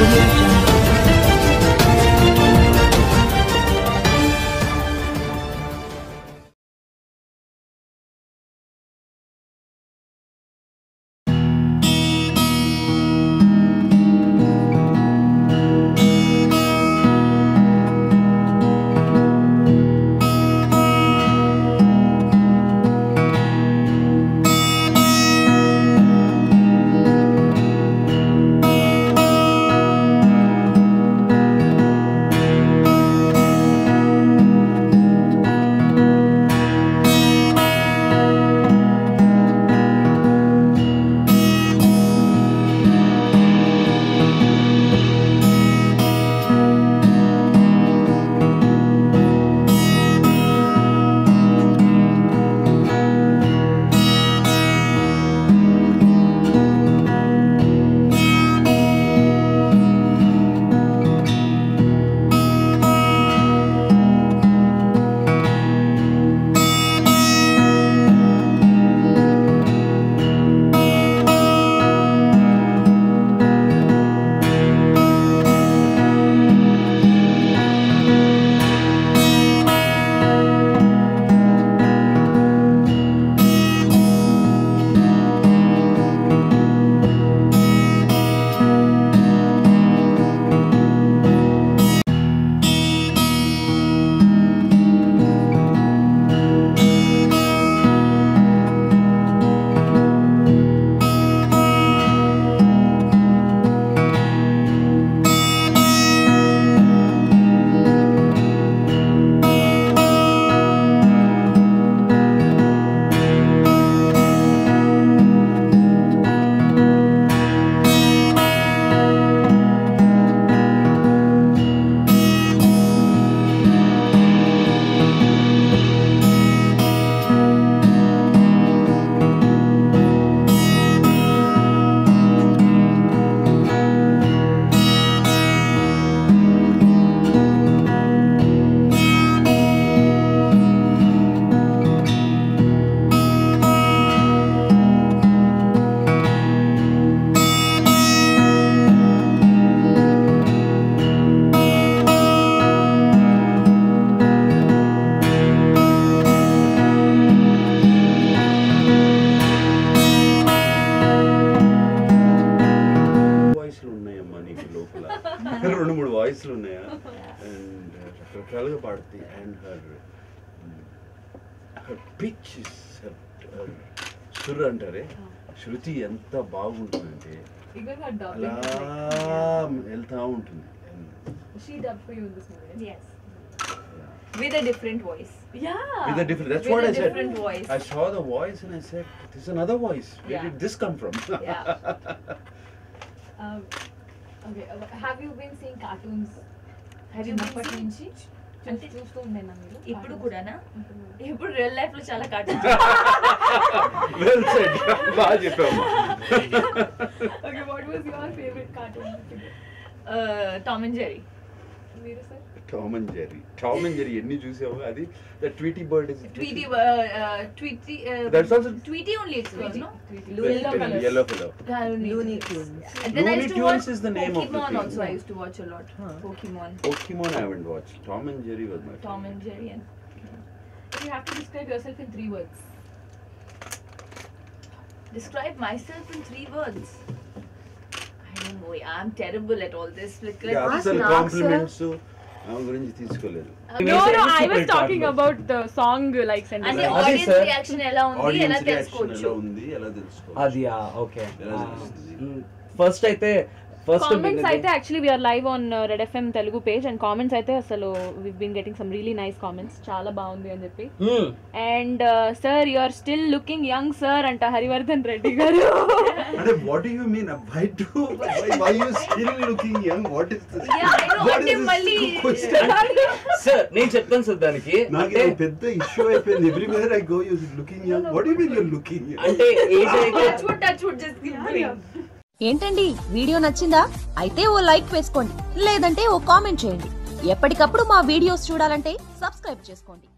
audio jungle. వాయిస్లు ఉన్నాయమ్మా నీకు లోపల రెండు మూడు వాయిస్లు ఉన్నాయా అండ్ రకరకాలుగా పాడుతుంది అండ్ హర్ హర్ పిచ్ సుర్ అంటారే శృతి ఎంత బాగుంటుందంటే Even her అలా dubbing. వెళ్తా ఉంటుంది And, She dubbed for you in this movie. Yes. yeah. With a different voice. Yeah. With a different, that's With what a I said. different voice. I saw the voice and I said, "This is another voice. Where Yeah. did this come from?" Yeah. Um, okay. uh, Have you been seeing cartoons? Have you been చిన్నప్పటి seeing- నుంచి చూ- అంటే చూస్తూ ఉండేనా మీరు ఇప్పుడు cartoons? కూడానా ఇప్పుడు ఇప్పుడు రియల్ లైఫ్ లో చాలా కార్టూన్స్ well said. బాగా చెప్పావు Okay, what was your favorite cartoon? Tom and Jerry మీరు sir Tom and Jerry Tom and Jerry ఎన్ని చూసావు అది the Tweety bird is Tweety Tweety That's also- Tweety only it's Tweety. No Tweety. Looney Yellow Tunes. colours. yellow fellow Looney Tunes. And then I Looney used to Tunes watch is the name of the Pokemon thing. also I used to watch a lot. Pokemon, Pokemon I haven't watched Tom and Jerry was my Tom and favorite. Jerry and If you have to describe yourself in three words. describe myself in three words. I don't know. yeah, I'm terrible at all this. Like, like Yeah, ask అసలు Mark, sir. Compliments ఆమె గురించి తీసుకోలేదు No, no, I was talking about the song likes and అంటే dislikes. అది audience sir. Reaction ఎలా ఉంది ఎలా audience reaction తెలుసుకోవచ్చు ఎలా ఉంది ఎలా తెలుసుకోవచ్చు అది ఓకే ఎలా తెలుస్తుంది ఫస్ట్ అయితే ఫస్ట్ కామెంట్స్ అయితే actually we're live on Red FM Telugu page and comments అయితే అసలు we been getting some really nice comments చాలా బాగుంది అని చెప్పి and sir you are still looking young sir అంట హరివర్ధన్ రెడ్డి గారు అంటే what you mean why do why you still looking young what is this Yeah, I know. అంటే మళ్ళీ sir నేను చెప్తాను సార్ దానికి నాకు అంటే ఇది పెద్ద ఇష్యూ అయిపోయింది everywhere I go you looking young what you mean you looking అంటే ఏజ్ అయితే touch wood touch wood just give ఏంటండి వీడియో నచ్చిందా అయితే ఓ లైక్ వేసుకోండి లేదంటే ఓ కామెంట్ చేయండి ఎప్పటికప్పుడు మా వీడియోస్ చూడాలంటే సబ్స్క్రైబ్ చేసుకోండి